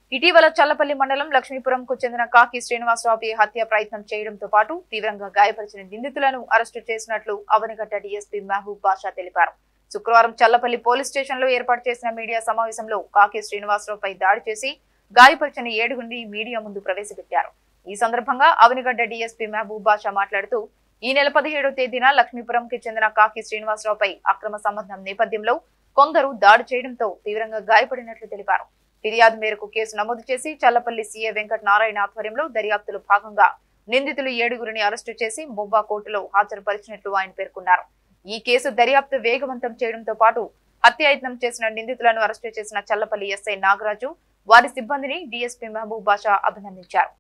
ఇటీవల చల్లపల్లి మండలం లక్ష్మీపురంకు చెందిన కాకి శ్రీనివాసరావుపై హత్య ప్రయత్నం చేయడంతో పాటు తీవ్రంగా గాయపరిచిన నిందితులను అరెస్టు చేసినట్లు అవనిగడ్డ డీఎస్పీ మహబూబ్ బాషా తెలిపారు శుక్రవారం చల్లపల్లి పోలీస్ స్టేషన్ లో ఏర్పాటు చేసిన మీడియా సమావేశంలో కాకి శ్రీనివాసరావుపై దాడి చేసి గాయపరిచిన ఏడుగురిని మీడియా ముందు ప్రవేశపెట్టారు ఈ సందర్భంగా అవనిగడ్డ డీఎస్పీ మహబూబ్ బాషా మాట్లాడుతూ ఈ నెల పదిహేడో తేదీన లక్ష్మీపురంకి చెందిన కాకి శ్రీనివాసరావుపై అక్రమ సంబంధం నేపథ్యంలో కొందరు దాడి చేయడంతో తీవ్రంగా గాయపడినట్లు తెలిపారు ఫిర్యాదు మేరకు కేసు నమోదు చేసి చల్లపల్లి సీఏ వెంకట నారాయణ ఆధ్వర్యంలో దర్యాప్తులో భాగంగా నిందితులు ఏడుగురిని అరెస్టు చేసి ముబ్బా కోర్టులో హాజరుపరిచినట్లు ఆయన పేర్కొన్నారు ఈ కేసు దర్యాప్తు వేగవంతం చేయడంతో పాటు హత్యాయత్నం చేసిన నిందితులను అరెస్టు చేసిన చల్లపల్లి ఎస్ఐ నాగరాజు వారి సిబ్బందిని డీఎస్పీ మహబూబ్ బాషా అభినందించారు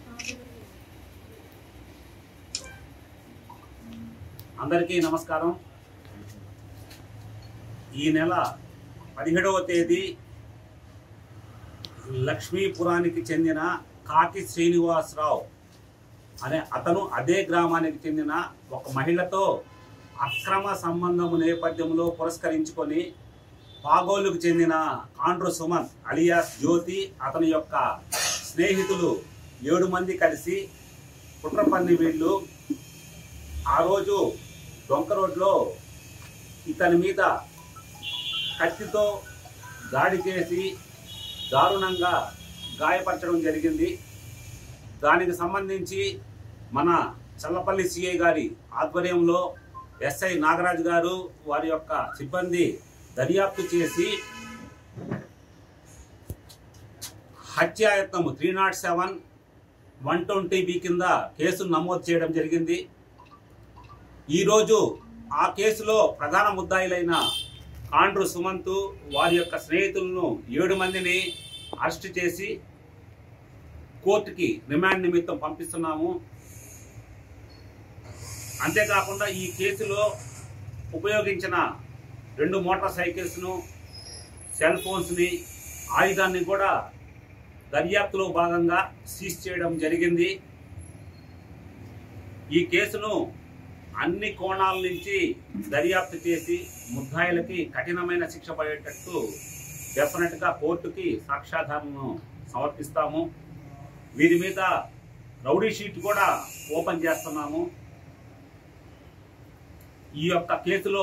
అందరికీ నమస్కారం ఈ నెల పదిహేడవ తేదీ లక్ష్మీపురానికి చెందిన కాకి శ్రీనివాసరావు అనే అతను అదే గ్రామానికి చెందిన ఒక మహిళతో అక్రమ సంబంధము నేపథ్యంలో పురస్కరించుకొని పాగోలుకు చెందిన కాండ్రు సుమన్ అలియాస్ జ్యోతి అతని యొక్క స్నేహితులు ఏడు మంది కలిసి కుట్రపన్ని వీళ్ళు ఆ రోజు డొంక రోడ్లో ఇతని మీద కత్తితో దాడి చేసి దారుణంగా గాయపరచడం జరిగింది దానికి సంబంధించి మన చల్లపల్లి సిఐ గారి ఆధ్వర్యంలో ఎస్ఐ నాగరాజు గారు వారి యొక్క సిబ్బంది దర్యాప్తు చేసి హత్యాయత్నము three naught seven one twenty B కింద కేసు నమోదు చేయడం జరిగింది ఈరోజు ఆ కేసులో ప్రధాన ముద్దాయిలైన కాండ్రు సుమంత్ వారి యొక్క స్నేహితులను ఏడు మందిని అరెస్ట్ చేసి కోర్టుకి రిమాండ్ నిమిత్తం పంపిస్తున్నాము అంతేకాకుండా ఈ కేసులో ఉపయోగించిన రెండు మోటార్ సైకిల్స్ను సెల్ ఫోన్స్ని ఆయుధాన్ని కూడా దర్యాప్తులో భాగంగా సీజ్ చేయడం జరిగింది ఈ కేసును అన్ని కోణాల నుంచి దర్యాప్తు చేసి ముద్దాయిలకి కఠినమైన శిక్ష పడేటట్టు డెఫినెట్గా కోర్టుకి సాక్ష్యాధారాలను సమర్పిస్తాము వీరి మీద రౌడీ షీట్ కూడా ఓపెన్ చేస్తున్నాము ఈ యొక్క కేసులో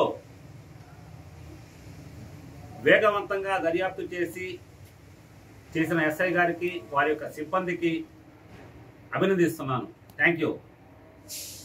వేగవంతంగా దర్యాప్తు చేసి చేసిన ఎస్ఐ గారికి వారి యొక్క సిబ్బందికి అభినందిస్తున్నాను థ్యాంక్ యూ